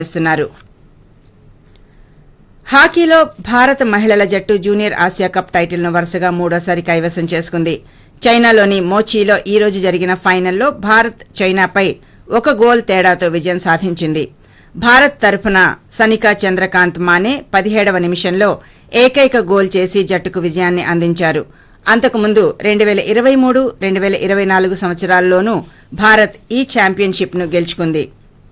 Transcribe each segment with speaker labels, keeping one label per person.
Speaker 1: చేస్తున్నారు హాకీలో భారత మహిళల జట్టు జూనియర్ ఆసియా కప్ టైటిల్ను వరుసగా మూడోసారి కైవసం చేసుకుంది చైనాలోని మోచీలో ఈ రోజు జరిగిన ఫైనల్లో భారత్ చైనాపై ఒక గోల్ తేడాతో విజయం సాధించింది భారత్ తరఫున సనికా చంద్రకాంత్ మానే పదిహేడవ నిమిషంలో ఏకైక గోల్ చేసి జట్టుకు విజయాన్ని అందించారు అంతకుముందు రెండు వేల ఇరవై మూడు రెండు వేల ఇరవై నాలుగు సంవత్సరాల్లోనూ భారత్ ఈ ఛాంపియన్షిప్ను గెలుచుకుంది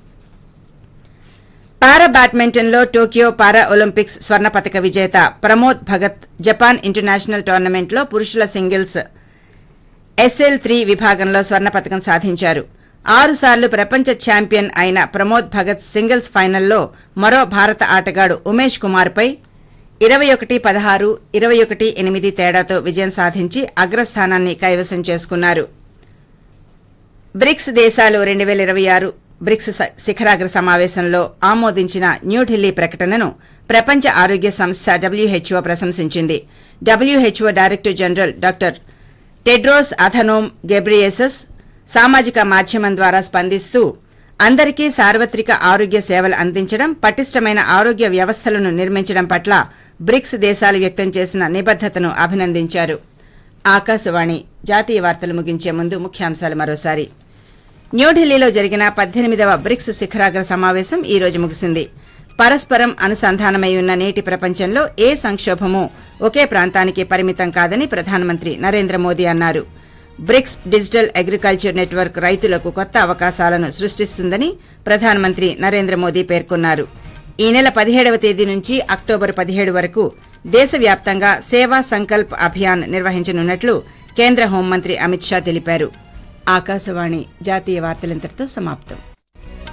Speaker 1: పారా బ్యాడ్మింటన్లో టోక్యో పారా ఒలింపిక్స్ స్వర్ణ పతక విజేత ప్రమోద్ భగత్ జపాన్ ఇంటర్నేషనల్ టోర్నమెంట్లో పురుషుల సింగిల్స్ ఎస్ఎల్ త్రీ విభాగంలో స్వర్ణ పతకం సాధించారు ఆరు సార్లు ప్రపంచ ఛాంపియన్ అయిన ప్రమోద్ భగత్ సింగిల్స్ ఫైనల్లో మరో భారత ఆటగాడు ఉమేష్ కుమార్పై ఇరవై ఒకటి పదహారు ఇరవై ఒకటి ఎనిమిది తేడాతో విజయం సాధించి అగ్రస్థానాన్ని కైవసం చేసుకున్నారు బ్రిక్స్ దేశాలు రెండు వేల ఇరవై ఆరు బ్రిక్స్ స- శిఖరాగ్ర సమావేశంలో ఆమోదించిన న్యూఢిల్లీ ప్రకటనను ప్రపంచ ఆరోగ్య సంస్థ డబ్ల్యూహెచ్ఓ ప్రశంసించింది WHO director general doctor Tedros Adhanom Ghebreyesus సామాజిక మాధ్యమం ద్వారా స్పందిస్తూ అందరికీ సార్వత్రిక ఆరోగ్య సేవలు అందించడం పటిష్టమైన ఆరోగ్య వ్యవస్థలను నిర్మించడం పట్ల బ్రిక్స్ దేశాలు వ్యక్తం చేసిన నిబద్దతను అభినందించారు ఆకాశవాణి జాతీయ వార్తలు ముగించే ముందు ముఖ్యాంశాలు మరోసారి న్యూఢిల్లీలో జరిగిన పద్దెనిమిదవ బ్రిక్స్ శిఖరాగ్ర సమావేశం ఈ రోజు ముగిసింది పరస్పరం అనుసంధానమై ఉన్న నేటి ప్రపంచంలో ఏ సంక్షోభమూ ఒకే ప్రాంతానికి పరిమితం కాదని ప్రధానమంత్రి నరేంద్ర మోదీ అన్నారు బ్రిక్స్ డిజిటల్ అగ్రికల్చర్ నెట్వర్క్ రైతులకు కొత్త అవకాశాలను సృష్టిస్తుందని ప్రధానమంత్రి నరేంద్ర మోదీ పేర్కొన్నారు ఈ నెల పదిహేడవ తేదీ నుంచి అక్టోబర్ పదిహేడు వరకు దేశవ్యాప్తంగా సేవా సంకల్ప్ అభియాన్ నిర్వహించనున్నట్లు కేంద్ర హోంమంత్రి అమిత్ షా తెలిపారు ఆకాశవాణి జాతీయ వార్తలింతటితో సమాప్తం